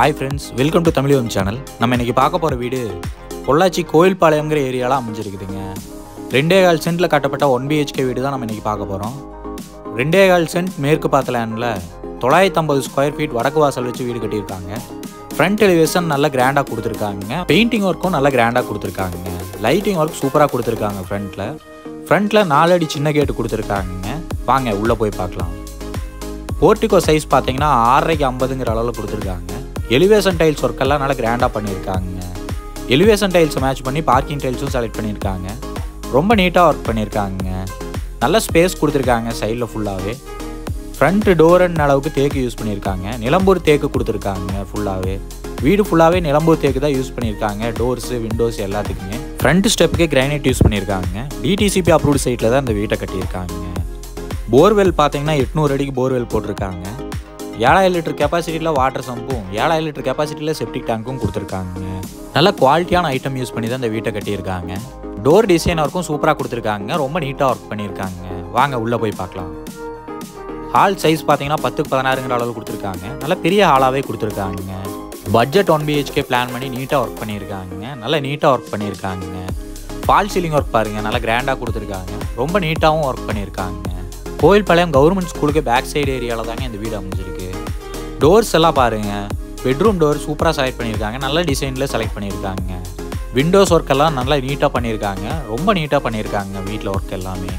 hi friends welcome to Tamizhiyam channel நம்ம இன்னைக்கு பார்க்க போகிற வீடு பொள்ளாச்சி கோயில்பாளையங்கிற ஏரியாவில் அமைஞ்சிருக்குதுங்க ரெண்டே கால் சென்ட்டில் கட்டப்பட்ட ஒன் பிஹெச்கே வீடு தான் நம்ம இன்னைக்கு பார்க்க போகிறோம் ரெண்டே கால் சென்ட் மேற்கு பார்த்த லேண்டில் தொள்ளாயிரத்தி ஐம்பது ஸ்கொயர் ஃபீட் வடக்கு வாசல் வச்சு வீடு கட்டியிருக்காங்க ஃப்ரண்ட் எலிவேஷன் நல்லா கிராண்டாக கொடுத்துருக்காங்க பெயிண்டிங் ஒர்க்கும் நல்லா கிராண்டாக கொடுத்துருக்காங்க லைட்டிங் ஒர்க் சூப்பராக கொடுத்துருக்காங்க ஃப்ரண்ட்டில் ஃப்ரண்ட்டில் நாலடி சின்ன கேட்டு கொடுத்துருக்காங்க வாங்க உள்ளே போய் பார்க்கலாம் போர்ட்டிகோ சைஸ் பார்த்தீங்கன்னா ஆறரைக்கு ஐம்பதுங்கிற அளவில் கொடுத்துருக்காங்க எலிவேஷன் டைல்ஸ் ஒர்க்கெல்லாம் நல்லா கிராண்டாக பண்ணியிருக்காங்க எலிவேஷன் டைல்ஸை மேட்ச் பண்ணி பார்க்கிங் டைல்ஸும் செலக்ட் பண்ணியிருக்காங்க ரொம்ப நீட்டாக ஒர்க் பண்ணியிருக்காங்க நல்ல ஸ்பேஸ் கொடுத்துருக்காங்க சைடில் ஃபுல்லாகவே ஃப்ரண்ட் டோரன் அளவுக்கு தேக்கு யூஸ் பண்ணியிருக்காங்க நிலம்பூர் தேக்கு கொடுத்துருக்காங்க ஃபுல்லாகவே வீடு ஃபுல்லாகவே நிலம்பூர் தேக்கு தான் யூஸ் பண்ணியிருக்காங்க டோர்ஸு விண்டோஸ் எல்லாத்துக்குமே ஃப்ரண்ட் ஸ்டெப்புக்கே கிரானைட் யூஸ் பண்ணியிருக்காங்க டிடிசிபி அப்ரூவ்ட் சைட்டில் தான் இந்த வீட்டை கட்டியிருக்காங்க போர்வெல் பார்த்தீங்கன்னா எட்நூறு அடிக்கு போர்வெல் போட்டிருக்காங்க ஏழாயிரம் லிட்டர் கெப்பாசிட்டியில் வாட்டர் சம்பும் ஏழாயிரம் லிட்டர் கெப்பாசிட்டியில் செப்டிக் டேங்க்கும் கொடுத்துருக்காங்க நல்ல குவாலிட்டியான ஐட்டம் யூஸ் பண்ணி தான் இந்த வீட்டை கட்டியிருக்காங்க டோர் டிசைன் ஒர்க்கும் சூப்பராக கொடுத்துருக்காங்க ரொம்ப நீட்டாக ஒர்க் பண்ணியிருக்காங்க வாங்க உள்ளே போய் பார்க்கலாம் ஹால் சைஸ் பார்த்தீங்கன்னா பத்துக்கு பதினாறுங்கிற அளவு கொடுத்துருக்காங்க நல்ல பெரிய ஹாலாகவே கொடுத்துருக்காங்க பட்ஜெட் ஒன் பிஹெச்கே பிளான் பண்ணி நீட்டாக ஒர்க் பண்ணியிருக்காங்க நல்லா நீட்டாக ஒர்க் பண்ணியிருக்காங்க ஃபால் சீலிங் ஒர்க் பாருங்கள் நல்லா கிராண்டாக கொடுத்துருக்காங்க ரொம்ப நீட்டாகவும் ஒர்க் பண்ணியிருக்காங்க கோயில்பாளையம் கவர்மெண்ட் ஸ்கூலுக்கு பேக் சைடு ஏரியாவில் தாங்க இந்த வீடு அமைஞ்சிருக்கு டோர்ஸ் எல்லாம் பாருங்கள் பெட்ரூம் டோர் சூப்பராக செலக்ட் பண்ணியிருக்காங்க நல்ல டிசைனில் செலக்ட் பண்ணியிருக்காங்க விண்டோஸ் ஒர்க் எல்லாம் நல்லா நீட்டாக பண்ணியிருக்காங்க ரொம்ப நீட்டாக பண்ணியிருக்காங்க வீட்டில் ஒர்க் எல்லாமே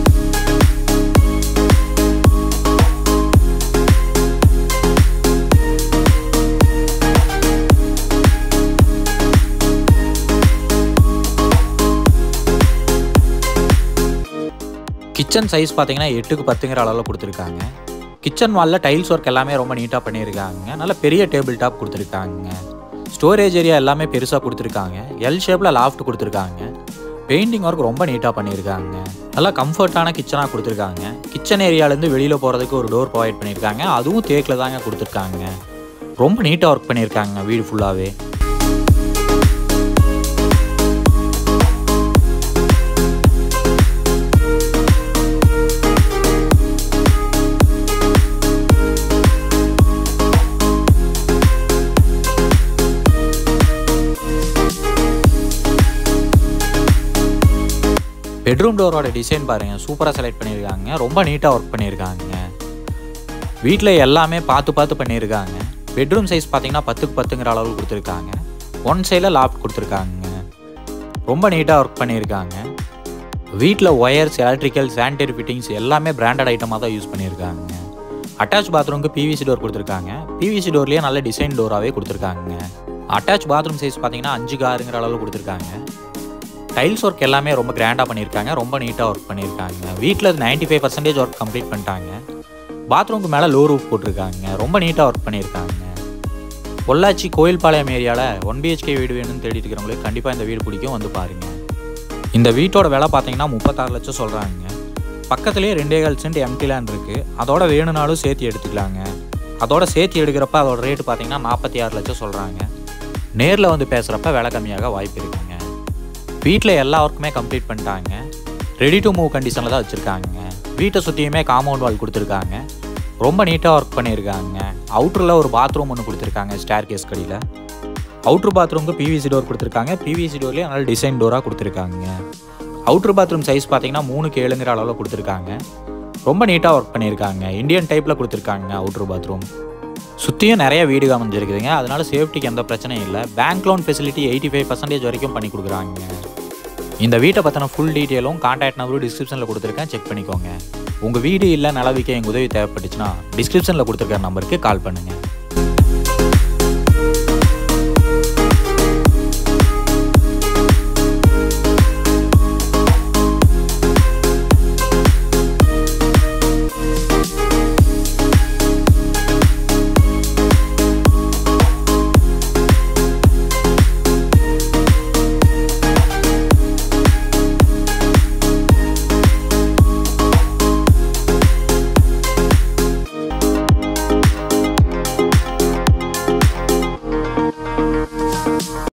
கிச்சன் சைஸ் பார்த்தீங்கன்னா எட்டுக்கு பத்துங்கிற அளவில் கொடுத்துருக்காங்க கிச்சன் வாலில் டைல்ஸ் ஒர்க் எல்லாமே ரொம்ப நீட்டாக பண்ணியிருக்காங்க நல்ல பெரிய டேபிள் டாப் கொடுத்துருக்காங்க ஸ்டோரேஜ் ஏரியா எல்லாமே பெருசாக கொடுத்துருக்காங்க எல் ஷேப்பில் லாஃப்ட் கொடுத்துருக்காங்க பெயிண்டிங் ஒர்க் ரொம்ப நீட்டாக பண்ணியிருக்காங்க நல்லா கம்ஃபர்ட்டான கிச்சனாக கொடுத்துருக்காங்க கிச்சன் ஏரியாலேருந்து வெளியில் போகிறதுக்கு ஒரு டோர் ப்ரொவைட் பண்ணியிருக்காங்க அதுவும் தேக்கில் தாங்க கொடுத்துருக்காங்க ரொம்ப நீட்டாக ஒர்க் பண்ணியிருக்காங்க வீடு ஃபுல்லாகவே பெட்ரூம் டோரோட டிசைன் பாருங்கள் சூப்பராக செலக்ட் பண்ணியிருக்காங்க ரொம்ப நீட்டாக ஒர்க் பண்ணியிருக்காங்க வீட்டில் எல்லாமே பார்த்து பார்த்து பண்ணியிருக்காங்க பெட்ரூம் சைஸ் பார்த்தீங்கன்னா பத்துக்கு பத்துங்கிற அளவு கொடுத்துருக்காங்க ஒன் சைடில் லாஃப்ட் கொடுத்துருக்காங்க ரொம்ப நீட்டாக ஒர்க் பண்ணியிருக்காங்க வீட்டில் ஒயர்ஸ் எலக்ட்ரிக்கல் சானிடரி ஃபிட்டிங்ஸ் எல்லாமே பிராண்டட் ஐட்டமாக தான் யூஸ் பண்ணியிருக்காங்க அட்டாச் பாத்ரூமுக்கு பிவிசி டோர் கொடுத்துருக்காங்க பிவிசி டோர்லேயே நல்ல டிசைன் டோராகவே கொடுத்துருக்காங்க அட்டாச் பாத்ரூம் சைஸ் பார்த்தீங்கன்னா அஞ்சு காருங்கிற அளவு கொடுத்துருக்காங்க டைல்ஸ் ஒர்க் எல்லாமே ரொம்ப கிராண்டாக பண்ணியிருக்காங்க ரொம்ப நீட்டாக ஒர்க் பண்ணியிருக்காங்க வீட்டில் ninety five percentage work complete பண்ணிட்டாங்க பாத்ரூமுக்கு மேலே லோ ரூஃப் போட்டிருக்காங்க ரொம்ப நீட்டாக ஒர்க் பண்ணியிருக்காங்க பொள்ளாச்சி கோயில்பாளையம் ஏரியாவில் ஒன் பிஹெச்கே வீடு வேணும்னு தேடிட்டு இருக்கிறவங்களுக்கு கண்டிப்பாக இந்த வீடு பிடிக்கும் வந்து பாருங்கள் இந்த வீட்டோட விலை பார்த்தீங்கன்னா முப்பத்தாறு லட்சம் சொல்கிறாங்க பக்கத்துலேயே ரெண்டே கால் சென்ட் எம்டி லேண்ட் இருக்குது அதோட வேணும்னாலும் சேர்த்து எடுத்துக்கலாங்க அதோட சேர்த்து எடுக்கிறப்ப அதோட ரேட்டு பார்த்தீங்கன்னா நாற்பத்தி ஆறு லட்சம் சொல்கிறாங்க நேரில் வந்து பேசுகிறப்ப விலை கம்மியாக வாய்ப்பு இருக்குங்க வீட்டில் எல்லா ஒர்க்குமே கம்ப்ளீட் பண்ணிட்டாங்க ரெடி டு மூவ் கண்டிஷனில் தான் வச்சுருக்காங்க வீட்டை சுற்றியுமே காம்பவுண்ட் வால் கொடுத்துருக்காங்க ரொம்ப நீட்டாக ஒர்க் பண்ணியிருக்காங்க அவுட்டரில் ஒரு பாத்ரூம் ஒன்று கொடுத்துருக்காங்க ஸ்டேர் கேஸ் கடியில் அவுட்ரு பாத்ரூமுக்கு பிவிசி டோர் கொடுத்துருக்காங்க பிவிசி டோர்லேயே நல்ல டிசைன் டோராக கொடுத்துருக்காங்க அவுட்ரு பாத்ரூம் சைஸ் பார்த்தீங்கன்னா மூணுக்கு ஏழுங்கிற அளவில் கொடுத்துருக்காங்க ரொம்ப நீட்டாக ஒர்க் பண்ணியிருக்காங்க இந்தியன் டைப்பில் கொடுத்துருக்காங்க அவுட்ரு பாத்ரூம் சுற்றியும் நிறைய வீடு அமைஞ்சிருக்குதுங்க அதனால சேஃப்டிக்கு எந்த பிரச்சனையும் இல்லை bank loan facility eighty five percentage வரைக்கும் பண்ணி கொடுக்குறாங்க இந்த வீட்டை பற்றின ஃபுல் டீட்டெயிலும் கான்டாக்ட் நம்பரும் டிஸ்கிரிப்ஷனில் கொடுத்துருக்கேன் செக் பண்ணிக்கோங்க உங்கள் வீடு இல்லை நிலவிக்க எங்கள் உதவி தேவைப்பட்டுச்சுன்னா டிஸ்கிரிப்ஷனில் கொடுத்துருக்க நம்பருக்கு கால் பண்ணுங்கள்